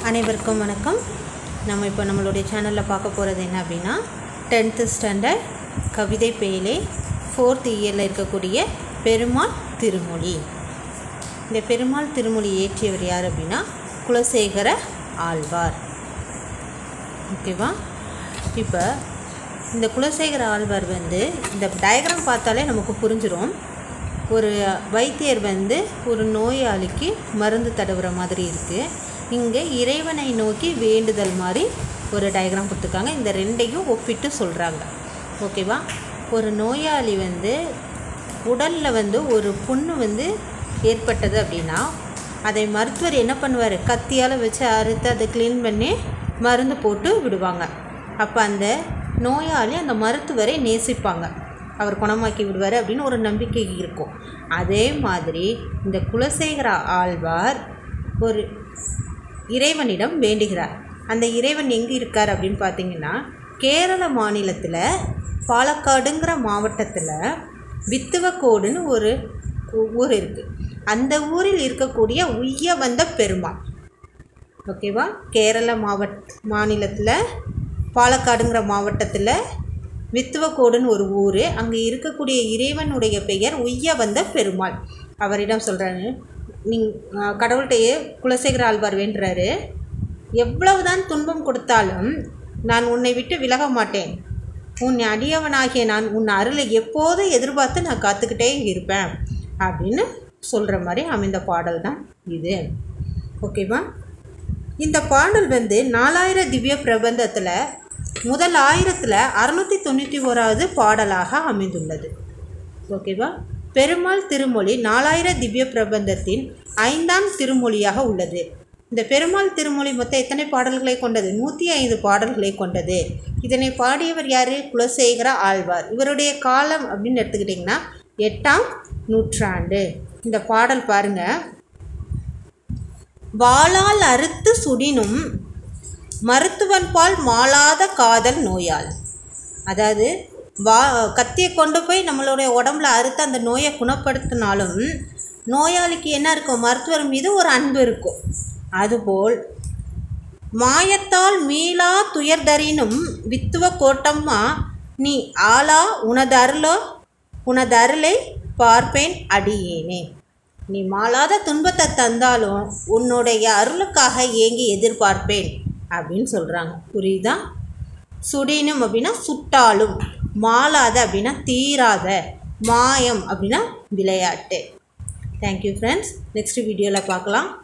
அனைவருக்கும் வணக்கம் நம்ம இப்போ நம்மளுடைய சேனலில் பார்க்க போகிறது என்ன அப்படின்னா டென்த்து ஸ்டாண்டர்ட் கவிதை பேலே ஃபோர்த் இயரில் இருக்கக்கூடிய பெருமாள் திருமொழி இந்த பெருமாள் திருமொழி இயற்றியவர் யார் அப்படின்னா குலசேகர ஆழ்வார் ஓகேவா இப்போ இந்த குலசேகர ஆழ்வார் வந்து இந்த டயக்ராம் பார்த்தாலே நமக்கு புரிஞ்சிடும் ஒரு வைத்தியர் வந்து ஒரு நோயாளிக்கு மருந்து தடவுற மாதிரி இருக்குது இங்கே இறைவனை நோக்கி வேண்டுதல் மாதிரி ஒரு டயக்ராம் கொடுத்துருக்காங்க இந்த ரெண்டையும் ஒப்பிட்டு சொல்கிறாங்க ஓகேவா ஒரு நோயாளி வந்து உடலில் வந்து ஒரு புண்ணு வந்து ஏற்பட்டது அப்படின்னா அதை மருத்துவர் என்ன பண்ணுவார் கத்தியால் வச்சு அறுத்து அதை க்ளீன் பண்ணி மருந்து போட்டு விடுவாங்க அப்போ அந்த நோயாளி அந்த மருத்துவரை நேசிப்பாங்க அவர் குணமாக்கி விடுவார் அப்படின்னு ஒரு நம்பிக்கை இருக்கும் அதே மாதிரி இந்த குலசேகர ஆழ்வார் ஒரு இறைவனிடம் வேண்டுகிறார் அந்த இறைவன் எங்கே இருக்கார் அப்படின்னு பார்த்தீங்கன்னா கேரள மாநிலத்தில் பாலக்காடுங்கிற மாவட்டத்தில் வித்துவக்கோடுன்னு ஒரு ஊ- ஊர் இருக்குது அந்த ஊரில் இருக்கக்கூடிய உய்ய வந்த பெருமாள் ஓகேவா கேரள மாவட்ட மாநிலத்தில் பாலக்காடுங்கிற மாவட்டத்தில் வித்துவக்கோடுன்னு ஒரு ஊர் அங்கே இருக்கக்கூடிய இறைவனுடைய பெயர் உய்ய வந்த பெருமாள் அவரிடம் சொல்கிறாரு நீங் ஆஹ் கடவுள்கிட்டயே குலசேகர ஆழ்வார் வேண்டுறாரு எவ்வளவுதான் துன்பம் கொடுத்தாலும் நான் உன்னை விட்டு விலக மாட்டேன் உன் அடியவனாகிய நான் உன் அருளை எப்போதும் எதிர்பார்த்து நான் காத்துக்கிட்டே இருப்பேன் அப்படின்னு சொல்கிற மாதிரி அமைந்த பாடல் தான் இது ஓகேவா இந்த பாடல் வந்து நாலாயிரம் திவ்ய பிரபந்தத்தில் முதல் ஆயிரத்தில் அறுநூற்றி தொண்ணூற்றி ஓராவது பாடலாக அமைந்துள்ளது ஓகேவா பெருமாள் திருமொழி நாலாயிர திவ்ய பிரபந்தத்தின் ஐந்தாம் திருமொழியாக உள்ளது இந்த பெருமாள் திருமொழி மொத்தம் எத்தனை பாடல்களை கொண்டது நூற்றி ஐந்து பாடல்களை கொண்டது இதனை பாடியவர் யார் குலசேகர ஆழ்வார் இவருடைய காலம் அப்படின்னு எடுத்துக்கிட்டிங்கன்னா எட்டாம் நூற்றாண்டு இந்த பாடல் பாருங்க வாளால் அறுத்து சுடினும் மருத்துவன் பால் மாளாத காதல் நோயால் அதாவது வா கத்தியை கொண்டு போய் நம்மளுடைய உடம்புல அறுத்து அந்த நோயை குணப்படுத்தினாலும் நோயாளிக்கு என்ன இருக்கும் மருத்துவர் மீது ஒரு அன்பு இருக்கும் அதுபோல் மாயத்தால் மீளா துயர்தரினும் வித்துவ கோட்டம்மா நீ ஆளா உனது அருளோ உனது அருளை பார்ப்பேன் அடியேனே நீ மாளாத துன்பத்தை தந்தாலும் உன்னுடைய அருளுக்காக ஏங்கி எதிர்பார்ப்பேன் அப்படின்னு சொல்கிறாங்க புரியுதா சுடினும் அப்படின்னா சுட்டாலும் மாளாத அப்படின்னா தீராத மாயம் அப்படின்னா விளையாட்டு தேங்க்யூ ஃப்ரெண்ட்ஸ் நெக்ஸ்ட் வீடியோவில் பார்க்கலாம்